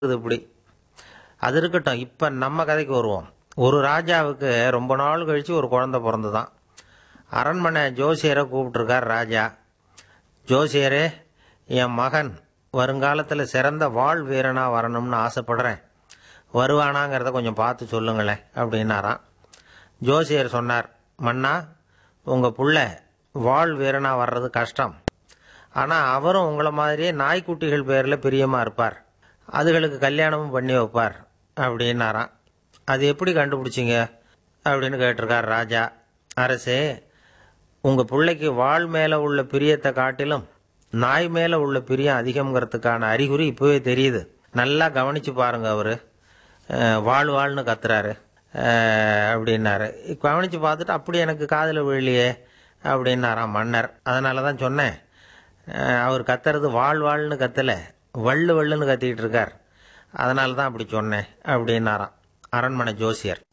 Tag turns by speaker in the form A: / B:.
A: இது இப்படி அது இருக்கட்டும் இப்போ நம்ம கதைக்கு வருவோம் ஒரு ராஜாவுக்கு ரொம்ப நாள் கழித்து ஒரு குழந்தை பிறந்துதான் அரண்மனை ஜோசியரை கூப்பிட்டுருக்கார் ராஜா ஜோசியரே என் மகன் வருங்காலத்தில் சிறந்த வாழ் வீரனாக வரணும்னு ஆசைப்படுறேன் வருவானாங்கிறத கொஞ்சம் பார்த்து சொல்லுங்களேன் அப்படின்னாராம் ஜோசியர் சொன்னார் மன்னா உங்கள் புள்ள வாழ் வீரனாக வர்றது கஷ்டம் ஆனால் அவரும் உங்களை மாதிரியே நாய்க்குட்டிகள் பேரில் பிரியமாக இருப்பார் அதுகளுக்கு கல்யாணமும் பண்ணி வைப்பார் அப்படின்னாராம் அது எப்படி கண்டுபிடிச்சிங்க அப்படின்னு கேட்டிருக்கார் ராஜா அரசே உங்கள் பிள்ளைக்கு வாழ் மேலே உள்ள பிரியத்தை காட்டிலும் நாய் மேலே உள்ள பிரியம் அதிகம்ங்கிறதுக்கான அறிகுறி இப்போவே தெரியுது நல்லா கவனிச்சு பாருங்க அவர் வாழ் வாழ்னு கத்துறாரு அஹ், அப்படின்னாரு கவனிச்சு பார்த்துட்டு அப்படி எனக்கு காதில் விழலையே அப்படின்னாராம் மன்னர் அதனால தான் சொன்னேன் அஹ், அவர் கத்துறது வாழ் வாழ்னு கத்தல வள்ளு வள்ளுன்னு கத்திக்கிட்டு இருக்கார் அதனால தான் அப்படி சொன்னேன் அப்படின்னாராம் அரண்மனை ஜோசியர்